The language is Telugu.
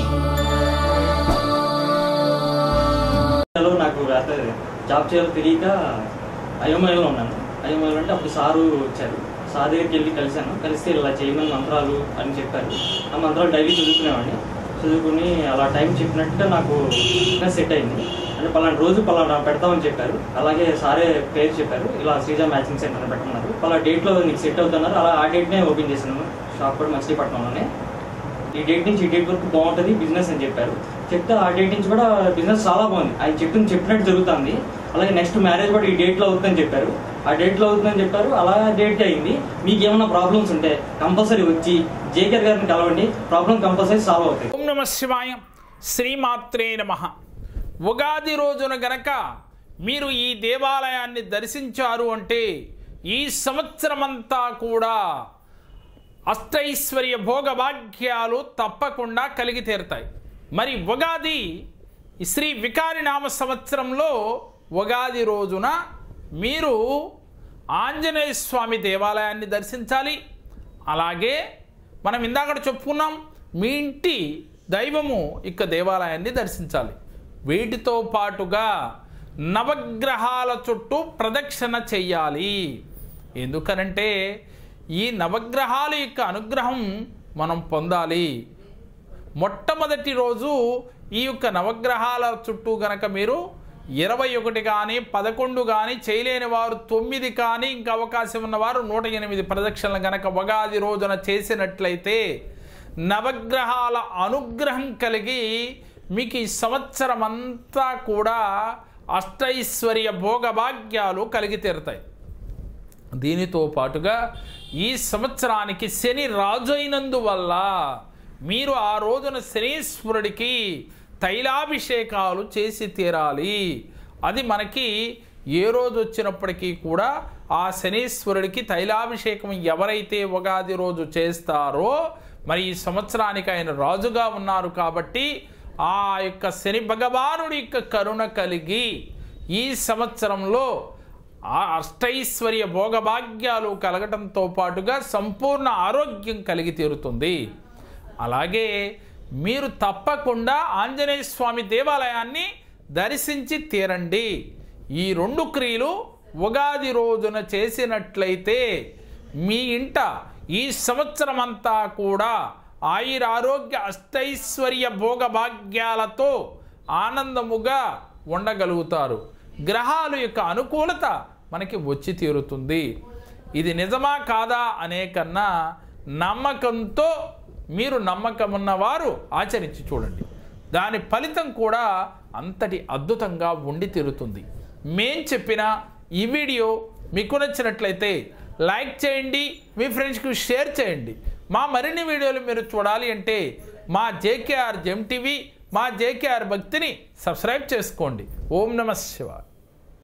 లో నాకు అట్లా జాబ్ చేయాలో తెలియక అయోమయంలో ఉన్నాను అయోమయంలో అంటే అప్పుడు సారు వచ్చారు సార్ దగ్గరికి వెళ్ళి కలిశాను కలిస్తే ఇలా చేయమని మంత్రాలు అని చెప్పారు ఆ మంత్రాలు డైలీ చదువుకునేవాడిని చదువుకుని అలా టైం చెప్పినట్టుగా నాకు సెట్ అయింది అంటే పలానా రోజు పలానా పెడతామని చెప్పారు అలాగే సారే పేరు చెప్పారు ఇలా శ్రీజ మ్యాచింగ్ సెంటర్ పెట్టమన్నారు పలా డేట్లో నీకు సెట్ అవుతున్నారు అలా ఆ డేట్నే ఓపెన్ చేశాను షాప్ కూడా మచిలీపట్నంలోనే ఈ డేట్ నుంచి ఈ డేట్ వరకు బాగుంటుంది బిజినెస్ అని చెప్పారు చెప్తే ఆ డేట్ నుంచి కూడా బిజినెస్ చాలా బాగుంది ఆయన చెప్పింది చెప్పినట్టు జరుగుతుంది అలాగే నెక్స్ట్ మ్యారేజ్ కూడా ఈ డేట్లో అవుతుందని చెప్పారు ఆ డేట్లో అవుతుందని చెప్పారు అలా డేట్ అయింది మీకు ఏమైనా ప్రాబ్లమ్స్ ఉంటే కంపల్సరీ వచ్చి జేకేర్ గారిని కలవండి ప్రాబ్లం కంపల్సరీ సాల్వ్ అవుతాయి ఓం నమ శివాయ శ్రీమాత్రే నమ ఉగాది రోజున గనక మీరు ఈ దేవాలయాన్ని దర్శించారు అంటే ఈ సంవత్సరమంతా కూడా అష్టైశ్వర్య భోగభాగ్యాలు తప్పకుండా కలిగి తీరుతాయి మరి ఉగాది ఈ శ్రీ వికారి నామ సంవత్సరంలో ఉగాది రోజున మీరు ఆంజనేయ స్వామి దేవాలయాన్ని దర్శించాలి అలాగే మనం ఇందాక చెప్పుకున్నాం మీ ఇంటి దైవము ఇక దేవాలయాన్ని దర్శించాలి వీటితో పాటుగా నవగ్రహాల చుట్టూ ప్రదక్షిణ చెయ్యాలి ఎందుకనంటే ఈ నవగ్రహాల యొక్క అనుగ్రహం మనం పొందాలి మొట్టమొదటి రోజు ఈ యొక్క నవగ్రహాల చుట్టూ గనక మీరు ఇరవై ఒకటి కానీ పదకొండు కానీ చేయలేని వారు తొమ్మిది కానీ ఇంకా అవకాశం ఉన్నవారు నూట ఎనిమిది ప్రదక్షిణలు గనక ఉగాది రోజున చేసినట్లయితే నవగ్రహాల అనుగ్రహం కలిగి మీకు ఈ సంవత్సరం అంతా కూడా అష్టైశ్వర్య భోగభాగ్యాలు కలిగి తీరుతాయి దీనితో పాటుగా ఈ సంవత్సరానికి శని రాజైనందువల్ల మీరు ఆ రోజున శనీశ్వరుడికి తైలాభిషేకాలు చేసి తీరాలి అది మనకి ఏ రోజు వచ్చినప్పటికీ కూడా ఆ శనీశ్వరుడికి తైలాభిషేకం ఎవరైతే ఉగాది రోజు చేస్తారో మరి ఈ సంవత్సరానికి ఆయన రాజుగా ఉన్నారు కాబట్టి ఆ యొక్క శని భగవానుడి యొక్క కరుణ కలిగి ఈ సంవత్సరంలో ఆ అష్టైశ్వర్య భోగభాగ్యాలు కలగటంతో పాటుగా సంపూర్ణ ఆరోగ్యం కలిగి తీరుతుంది అలాగే మీరు తప్పకుండా ఆంజనేయ స్వామి దేవాలయాన్ని దర్శించి తీరండి ఈ రెండు క్రియలు ఉగాది రోజున చేసినట్లయితే మీ ఇంట ఈ సంవత్సరం అంతా కూడా ఆయుర ఆరోగ్య అష్టైశ్వర్య భోగభాగ్యాలతో ఆనందముగా ఉండగలుగుతారు గ్రహాల యొక్క అనుకూలత మనకి వచ్చి తీరుతుంది ఇది నిజమా కాదా అనే కన్నా నమ్మకంతో మీరు నమ్మకం ఉన్నవారు ఆచరించి చూడండి దాని ఫలితం కూడా అంతటి అద్భుతంగా ఉండి తీరుతుంది మేం చెప్పిన ఈ వీడియో మీకు నచ్చినట్లయితే లైక్ చేయండి మీ ఫ్రెండ్స్కి షేర్ చేయండి మా మరిన్ని వీడియోలు మీరు చూడాలి అంటే మా జేకేఆర్ జెమ్ టీవీ మా జేకేఆర్ భక్తిని సబ్స్క్రైబ్ చేసుకోండి ఓం నమ శివాయ